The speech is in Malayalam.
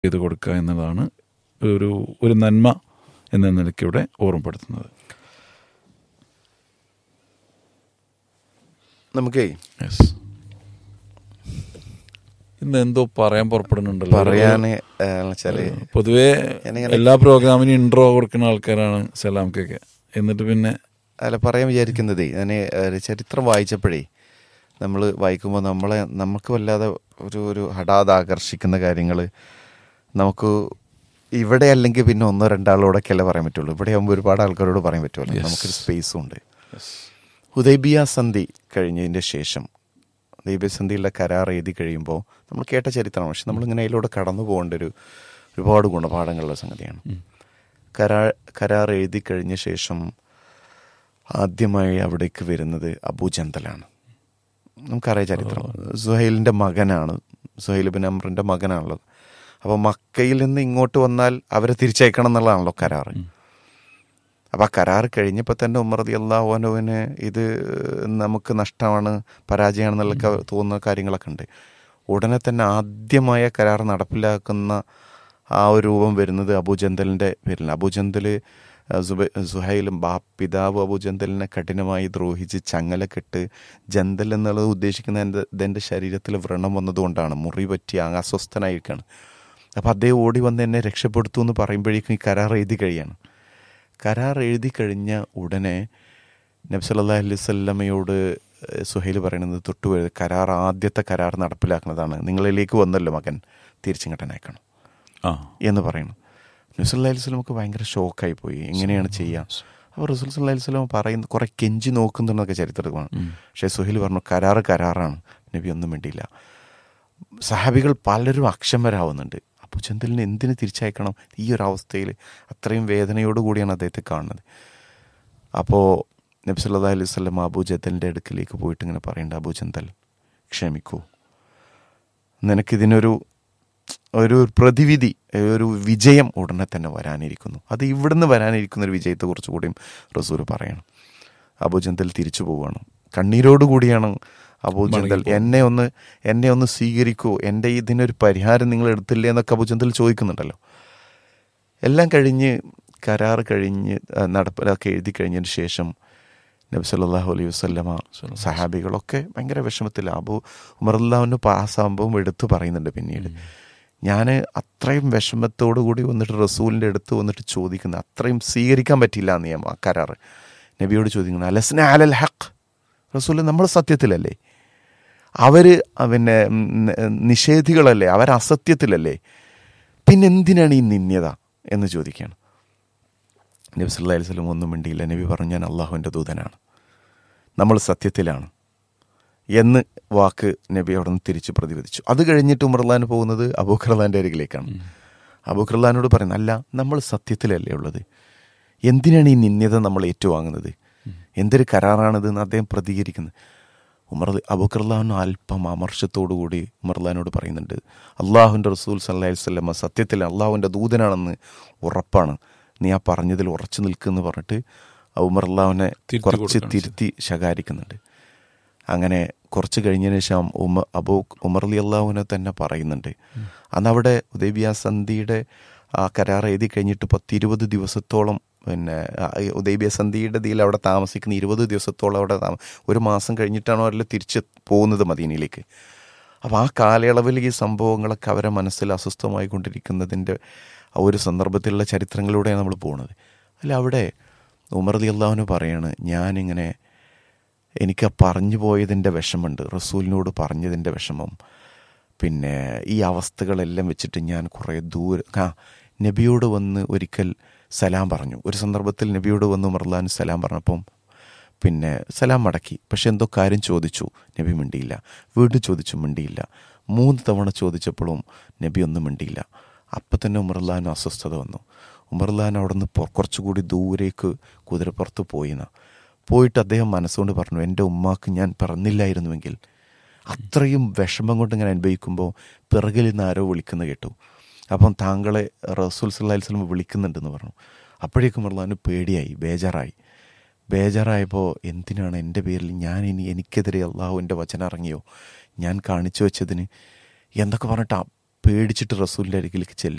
ചെയ്ത് കൊടുക്കുക എന്നതാണ് ഒരു ഒരു നന്മ എന്ന നിലയ്ക്ക് ഇവിടെ ഓർമ്മപ്പെടുത്തുന്നത് നമുക്കേ യെസ് ഇന്ന് എന്തോ പറയാൻ പുറപ്പെടുന്നുണ്ടല്ലോ പറയാന് ആ, വെച്ചാല് പൊതുവേ ഞാനിങ്ങനെ- എല്ലാ പ്രോഗ്രാമിനും ഇൻട്രോ കൊടുക്കുന്ന ആൾക്കാരാണ് സലാംക്കൊക്കെ എന്നിട്ട് പിന്നെ അല്ല പറയാൻ വിചാരിക്കുന്നതേ ഞാൻ ഒരു ചരിത്രം വായിച്ചപ്പോഴേ നമ്മൾ വായിക്കുമ്പോൾ നമ്മളെ നമുക്ക് വല്ലാതെ ഒരു ഒരു ഹഠാത് ആകർഷിക്കുന്ന കാര്യങ്ങൾ നമുക്ക് ഇവിടെ അല്ലെങ്കിൽ പിന്നെ ഒന്നോ രണ്ടാളോടൊക്കെ അല്ലേ പറയാൻ പറ്റുള്ളൂ ഇവിടെ ആകുമ്പോൾ ഒരുപാട് ആൾക്കാരോട് പറയാൻ പറ്റുമല്ലോ Yes. നമുക്കൊരു സ്പേസും ഉണ്ട് ഹുദൈബിയ സന്ധി കഴിഞ്ഞതിൻ്റെ ശേഷം ഹുദൈബിയ സന്ധിയുള്ള കരാർ എഴുതി കഴിയുമ്പോൾ നമ്മൾ കേട്ട ചരിത്രമാണ് പക്ഷെ നമ്മളിങ്ങനെ അതിലൂടെ കടന്നു പോകേണ്ട ഒരു ഒരുപാട് ഗുണപാഠങ്ങളുള്ള സംഗതിയാണ് കരാർ കരാർ എഴുതി കഴിഞ്ഞ ശേഷം ആദ്യമായി അവിടേക്ക് വരുന്നത് അബൂജന്തലാണ് നമുക്കറിയാം ചരിത്രം സുഹൈലിൻ്റെ മകനാണ് സുഹൈൽ ബിൻ അമ്രിൻ്റെ മകനാണല്ലോ അപ്പോൾ മക്കയിൽ നിന്ന് ഇങ്ങോട്ട് വന്നാൽ അവരെ തിരിച്ചയക്കണം എന്നുള്ളതാണല്ലോ കരാറ് അപ്പോൾ ആ കരാർ കഴിഞ്ഞപ്പോൾ തന്നെ ഉമർ റതി അള്ളാഹുവിന് ഇത് നമുക്ക് നഷ്ടമാണ് പരാജയമാണെന്നുള്ള തോന്നുന്ന കാര്യങ്ങളൊക്കെ ഉണ്ട് ഉടനെ തന്നെ ആദ്യമായ കരാർ നടപ്പിലാക്കുന്ന ആ ഒരു രൂപം വരുന്നത് അബൂജന്തലിൻ്റെ പേരിലാണ് അബൂജന്തൽ സുബൈ സുഹൈലും ബാ പിതാവ് അബൂജന്തലിനെ കഠിനമായി ദ്രോഹിച്ച് ചങ്ങലക്കെട്ട് ജന്തൽ എന്നുള്ളത് ഉദ്ദേശിക്കുന്ന എൻ്റെ ഇതെൻ്റെ ശരീരത്തിൽ വ്രണം വന്നതുകൊണ്ടാണ് മുറി പറ്റി അങ്ങ് അസ്വസ്ഥനായിരിക്കുകയാണ് അപ്പോൾ അദ്ദേഹം ഓടി വന്ന് എന്നെ രക്ഷപ്പെടുത്തു എന്ന് പറയുമ്പോഴേക്കും ഈ കരാർ എഴുതി കഴിയാണ് കരാർ എഴുതി കഴിഞ്ഞ ഉടനെ നബി സല്ലല്ലാഹു അലൈഹി വസല്ലമയോട് സുഹൈൽ പറയുന്നത് തൊട്ടു വരുന്നത് കരാർ ആദ്യത്തെ കരാർ നടപ്പിലാക്കുന്നതാണ് നിങ്ങളിലേക്ക് വന്നല്ലോ മകൻ തിരിച്ചിങ്ങോട്ടൻ അയക്കണം ആ എന്ന് പറയണം നബ്സല്ലാ അലൈഹി സ്വലമൊക്കെ ഭയങ്കര ഷോക്കായി പോയി എങ്ങനെയാണ് ചെയ്യുക അപ്പോൾ റസൂൽ സല്ലാ അലൈഹി സ്വലം പറയുന്ന കുറേ കെഞ്ചി നോക്കുന്നുണ്ടെന്നൊക്കെ ചരിത്രമാണ് പക്ഷേ സുഹൈൽ പറഞ്ഞു കരാറ് കരാറാണ് നബി ഒന്നും വേണ്ടിയില്ല സഹാബികൾ പലരും അക്ഷമരാവുന്നുണ്ട് അപ്പോൾ ചെന്തലിന് എന്തിന് തിരിച്ചയക്കണം ഈ ഒരു അവസ്ഥയിൽ അത്രയും വേദനയോടുകൂടിയാണ് അദ്ദേഹത്തെ കാണുന്നത് അപ്പോൾ നബി സല്ലാ അലൈഹി സ്വലം അബൂ ജന്തലിൻ്റെ അടുക്കിലേക്ക് പോയിട്ട് ഇങ്ങനെ പറയേണ്ട അബൂ ജന്തൽ ക്ഷമിക്കൂ നിനക്കിതിനൊരു ഒരു പ്രതിവിധി ഒരു വിജയം ഉടനെ തന്നെ വരാനിരിക്കുന്നു അത് ഇവിടുന്ന് വരാനിരിക്കുന്ന ഒരു വിജയത്തെക്കുറിച്ച് കൂടിയും റസൂൽ പറയണം അബൂജന്തൽ തിരിച്ചു പോവുകയാണ് കണ്ണീരോടുകൂടിയാണ് അബൂജന്തൽ എന്നെ ഒന്ന് എന്നെ ഒന്ന് സ്വീകരിക്കൂ എൻ്റെ ഇതിനൊരു പരിഹാരം നിങ്ങൾ എടുത്തില്ലേ എന്നൊക്കെ അബൂജന്തൽ ചോദിക്കുന്നുണ്ടല്ലോ എല്ലാം കഴിഞ്ഞ് കരാർ കഴിഞ്ഞ് ആ, നടപ്പിലാക്കി എഴുതി കഴിഞ്ഞതിന് ശേഷം നബി സല്ലല്ലാഹു അലൈഹി വസല്ലമ സഹാബികളൊക്കെ ഭയങ്കര വിഷമത്തിൽ അബു ഉമർല്ലാവിന് ആ സംഭവം എടുത്തു പറയുന്നുണ്ട് പിന്നീട് ഞാൻ അത്രയും വിഷമത്തോടു കൂടി വന്നിട്ട് റസൂലിൻ്റെ അടുത്ത് വന്നിട്ട് ചോദിക്കുന്നത് അത്രയും സ്വീകരിക്കാൻ പറ്റില്ല എന്ന് ഞാൻ ആ കരാറ് നബിയോട് ചോദിക്കുന്നത് അലസ്ന അലൽ ഹക്ക് റസൂൽ നമ്മൾ സത്യത്തിലല്ലേ അവർ പിന്നെ ഉം, നിഷേധികളല്ലേ അവർ അസത്യത്തിലല്ലേ പിന്നെ എന്തിനാണ് ഈ നിന്യത എന്ന് ചോദിക്കുകയാണ് നബി സല്ലല്ലാഹു അലൈഹി വസല്ലം ഒന്നും മിണ്ടിയില്ല നബി പറഞ്ഞു ഞാൻ അള്ളാഹുവിൻ്റെ ദൂതനാണ് നമ്മൾ സത്യത്തിലാണ് എന്ന് വാക്ക് നബി അവിടെ നിന്ന് തിരിച്ച് പ്രതിപദിച്ചു അത് കഴിഞ്ഞിട്ട് ഉമർലാൻ പോകുന്നത് അബൂഖർലാൻ്റെ അരികിലേക്കാണ് അബൂഖർലാനോട് പറയുന്നത് അല്ല നമ്മൾ സത്യത്തിലല്ലേ ഉള്ളത് എന്തിനാണ് ഈ നിന്യത നമ്മൾ ഏറ്റുവാങ്ങുന്നത് എന്തൊരു കരാറാണിത് എന്ന് അദ്ദേഹം പ്രതികരിക്കുന്നത് ഉമർ അബൂഖർലാൻ അല്പം അമർഷത്തോടു കൂടി ഉമർലാനോട് പറയുന്നുണ്ട് അള്ളാഹുവിൻ്റെ റസൂൽ സല്ലാഹി വല്ലമ സത്യത്തിൽ അള്ളാഹുവിൻ്റെ ദൂതനാണെന്ന് ഉറപ്പാണ് നീ ആ പറഞ്ഞതിൽ ഉറച്ചു നിൽക്കുമെന്ന് പറഞ്ഞിട്ട് ഉമർ അള്ളാഹുവിനെ തിരുത്തി കുറച്ച് കൊടുക്കുകയാണ് തിരുത്തി ശകാരിക്കുന്നുണ്ട് അങ്ങനെ കുറച്ച് കഴിഞ്ഞതിന് ശേഷം ഉമ അബൂ ഉമർ അലി അള്ളാഹുവിനെ തന്നെ പറയുന്നുണ്ട് അന്ന് അവിടെ ഉദയബിയ സന്ധിയുടെ ആ കരാർ എഴുതി കഴിഞ്ഞിട്ട് പത്തിരുപത് ദിവസത്തോളം പിന്നെ ആ ഈ ഉദയബിയ സന്ധിയുടെ ഇതിൽ അവിടെ താമസിക്കുന്ന ഇരുപത് ദിവസത്തോളം അവിടെ താമ ഒരു മാസം കഴിഞ്ഞിട്ടാണോ അവരെല്ലാം തിരിച്ച് പോകുന്നത് മദീനയിലേക്ക് അപ്പോൾ ആ കാലയളവിൽ ഈ സംഭവങ്ങളൊക്കെ അവരെ മനസ്സിൽ അസ്വസ്ഥമായി കൊണ്ടിരിക്കുന്നതിൻ്റെ ആ ഒരു സന്ദർഭത്തിലുള്ള ചരിത്രങ്ങളിലൂടെയാണ് നമ്മൾ പോകുന്നത് അല്ല അവിടെ ഉമർ അലി അള്ളാഹുവിന് പറയാണ് ഞാനിങ്ങനെ എനിക്ക് ആ പറഞ്ഞു പോയതിൻ്റെ വിഷമമുണ്ട് റസൂലിനോട് പറഞ്ഞതിൻ്റെ വിഷമം പിന്നെ ഈ അവസ്ഥകളെല്ലാം വെച്ചിട്ട് ഞാൻ കുറേ ദൂരെ ആ നബിയോട് വന്ന് ഒരിക്കൽ സലാം പറഞ്ഞു ഒരു സന്ദർഭത്തിൽ നബിയോട് വന്ന് ഉമർലാൻ സലാം പറഞ്ഞപ്പം പിന്നെ സലാം മടക്കി പക്ഷെ എന്തോ കാര്യം ചോദിച്ചു നബി മിണ്ടിയില്ല വീണ്ടും ചോദിച്ചു മിണ്ടിയില്ല മൂന്ന് തവണ ചോദിച്ചപ്പോഴും നബി ഒന്നും മിണ്ടിയില്ല അപ്പം തന്നെ ഉമർലാൻ അസ്വസ്ഥത വന്നു ഉമർലാൻ അവിടെ നിന്ന് കുറച്ചുകൂടി ദൂരേക്ക് കുതിരപ്പുറത്ത് പോയിന്ന പോയിട്ട് അദ്ദേഹം മനസ്സുകൊണ്ട് പറഞ്ഞു എൻ്റെ ഉമ്മാക്ക് ഞാൻ പറഞ്ഞില്ലായിരുന്നുവെങ്കിൽ അത്രയും വിഷമം കൊണ്ട് ഇങ്ങനെ അനുഭവിക്കുമ്പോൾ പിറകിൽ നിന്ന് ആരോ വിളിക്കുന്ന കേട്ടു അപ്പം താങ്കളെ റസൂൽ സല്ലാ വസ്ലം വിളിക്കുന്നുണ്ടെന്ന് പറഞ്ഞു അപ്പോഴേക്കും ഉമർലാന് പേടിയായി ബേജാറായി ബേജാറായപ്പോൾ എന്തിനാണ് എൻ്റെ പേരിൽ ഞാൻ ഇനി എനിക്കെതിരെ അള്ളാഹുവിൻ്റെ വചനം ഇറങ്ങിയോ ഞാൻ കാണിച്ചു വെച്ചതിന് എന്തൊക്കെ പറഞ്ഞിട്ട് പേടിച്ചിട്ട് റസൂലിൻ്റെ അരികിലേക്ക് ചെല്ലുക